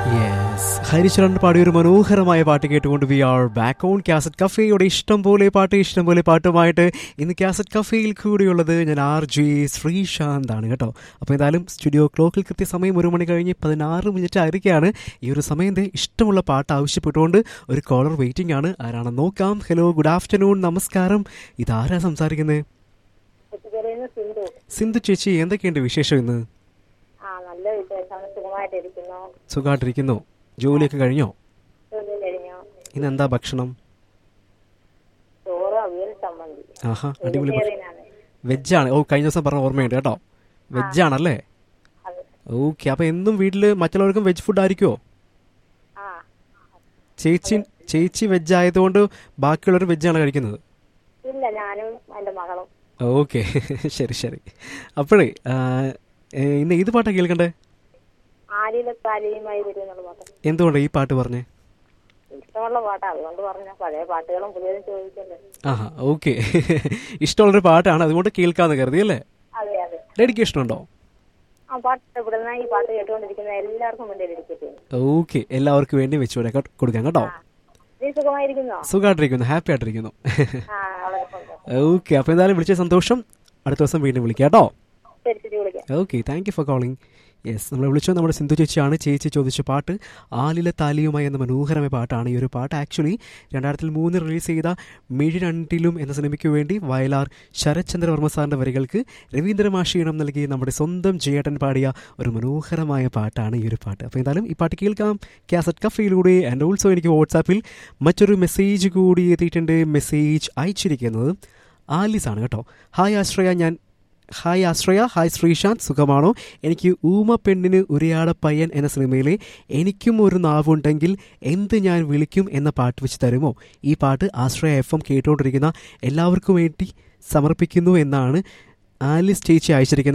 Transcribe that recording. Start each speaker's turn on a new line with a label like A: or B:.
A: yes Haricharan പാടിയ ഒരു മനോഹരമായ പാട്ട് കേട്ടുകൊണ്ട് we are back on cassette കഫേയുടെ ഇഷ്ടം പോലെ പാട്ട് ഇഷ്ടം പോലെ പാട്ടുമായിട്ട് ഇന്ന് കാസറ്റ് കഫേയിൽ കൂടിയുള്ളത് ഞാൻ ആർ ജെ ശ്രീശാന്ത് ആണ് കേട്ടോ അപ്പോൾ എന്തായാലും സ്റ്റുഡിയോ ക്ലോക്കിൽ കൃത്യസമയം ഒരു മണി കഴിഞ്ഞ് പതിനാറ് മിനിറ്റ് ആയിരിക്കുകയാണ് ഈ ഒരു സമയം ദേ ഇഷ്ടമുള്ള പാട്ട് ആവശ്യപ്പെട്ടുകൊണ്ട് ഒരു കോളർ വെയിറ്റിംഗ് ആണ് ആരാണെന്ന് നോക്കാം ഹലോ ഗുഡ് ആഫ്റ്റർനൂൺ നമസ്കാരം ഇതാരാ സംസാരിക്കുന്നത്
B: കുട്ടികളിന്ന് സിന്ധു
A: സിന്ധു ചേച്ചി എന്തൊക്കെയുണ്ട് വിശേഷം ഇന്ന്
B: ആ നല്ല വിശേഷമാണ് സുഖമായിട്ടിരിക്കുന്നു
A: സുഖമായിട്ടിരിക്കുന്നു ജോലിയൊക്കെ കഴിഞ്ഞോ
B: ജോലി കഴിഞ്ഞു
A: ഇന്ന് എന്താ ഭക്ഷണം
B: ചോറ് അവിയൽ ചമ്മന്തി
A: ആഹാ അടിപൊളി ഭക്ഷണം
B: വെജിറ്റേറിയനാണ്
A: വെജാണ് ഓ കഴിഞ്ഞ ദിവസം പറഞ്ഞ ഓർമ്മയുണ്ട് കേട്ടോ വെജാണല്ലേ
B: അത്
A: ഓക്കെ അപ്പൊ എന്നും വീട്ടില് മറ്റുള്ളവർക്കും വെജ് ഫുഡ് ആയിരിക്കുമോ
B: ആ
A: ചേച്ചി ചേച്ചി വെജ് ആയതുകൊണ്ട് ബാക്കിയുള്ളവർ വെജാണ് കഴിക്കുന്നത്
B: ഇല്ല ഞാനും എന്റെ മകളും
A: ഓക്കെ ശരി ശരി അപ്പോഴേ ആ, ഏ, ഇന്ന് ഏത് പാട്ടാണ് കേൾക്കണ്ടേ
B: ആലിയിലെ താലിയുമായി വരും എന്നുള്ള പാട്ട്
A: എന്തുകൊണ്ടാണ് ഈ പാട്ട് പറഞ്ഞേ
B: ഇഷ്ടമുള്ള പാട്ടാ അതുകൊണ്ട് പറഞ്ഞ പഴയ പാട്ടുകളും പുതിയതും ചോദിക്കല്ലേ
A: ആഹാ ഓക്കെ ഇഷ്ടമുള്ളൊരു പാട്ടാണ് അതുകൊണ്ട് കേൾക്കാന്ന് കരുതി അല്ലേ
B: അതെ അതെ
A: ഡെഡിക്കേഷൻ ഉണ്ടോ
B: ആ പാട്ട് ഇവിടുന്ന് ഈ പാട്ട് കേട്ടുകൊണ്ടിരിക്കുന്ന എല്ലാവർക്കും വേണ്ടി ഡെഡിക്കേറ്റ് ചെയ്യുന്നു
A: ഓക്കെ എല്ലാവർക്കും വേണ്ടി വെച്ചുകൂടെ കൊടുക്കാം കേട്ടോ
B: നീ സുഖമായിരിക്കുന്നോ
A: സുഖമായിട്ടിരിക്കുന്നു ഹാപ്പി ആയിട്ടിരിക്കുന്നു
B: ആ വളരെ സന്തോഷം
A: ഓക്കെ അപ്പോൾ എന്തായാലും വിളിച്ച സന്തോഷം അടുത്ത ദിവസം വീണ്ടും വിളിക്കാം കേട്ടോ
B: ശരി ശരി വിളിക്കാം
A: okay thank you for calling yes നമ്മൾ വിളിച്ചത് നമ്മുടെ സിന്ധു ചേച്ചിയാണ് ചേച്ചി ചോദിച്ച പാട്ട് ആലിലെ താലിയുമായി എന്ന മനോഹരമായ പാട്ടാണ് ഈ ഒരു പാട്ട് ആക്ച്വലി രണ്ടായിരത്തിൽ മൂന്ന് റിലീസ് ചെയ്ത മിഴി രണ്ടിലും എന്ന സിനിമയ്ക്ക് വേണ്ടി വയലാർ ശരത്ചന്ദ്ര വർമ്മ സാറിൻ്റെ വരികൾക്ക് രവീന്ദ്രമാഷീണം നൽകി നമ്മുടെ സ്വന്തം ജയേട്ടൻ പാടിയ ഒരു മനോഹരമായ പാട്ടാണ് ഈ ഒരു പാട്ട് അപ്പോൾ എന്തായാലും ഈ പാട്ട് കേൾക്കാം കാസറ്റ് കഫയിലൂടെ ആൻഡ് ഓൾസോ എനിക്ക് വാട്സാപ്പിൽ മറ്റൊരു മെസ്സേജ് കൂടി എത്തിയിട്ടുണ്ട് മെസ്സേജ് അയച്ചിരിക്കുന്നത് ആലിസ് ആണ് കേട്ടോ ഹായ് ആശ്രയ ഞാൻ ഹായ് ആശ്രയ ഹായ് ശ്രീശാന്ത് സുഖമാണോ എനിക്ക് ഊമ പെണ്ണിന് ഉരിയാട പയ്യൻ എന്ന സിനിമയിലെ എനിക്കും ഒരു നാവുണ്ടെങ്കിൽ എന്ത് ഞാൻ വിളിക്കും എന്ന പാട്ട് വെച്ച് തരുമോ ഈ പാട്ട് ആശ്രയ എഫ് എം കേട്ടുകൊണ്ടിരിക്കുന്ന എല്ലാവർക്കും വേണ്ടി സമർപ്പിക്കുന്നു എന്നാണ് ആലിസ് ചേച്ചി അയച്ചിരിക്കുന്നത്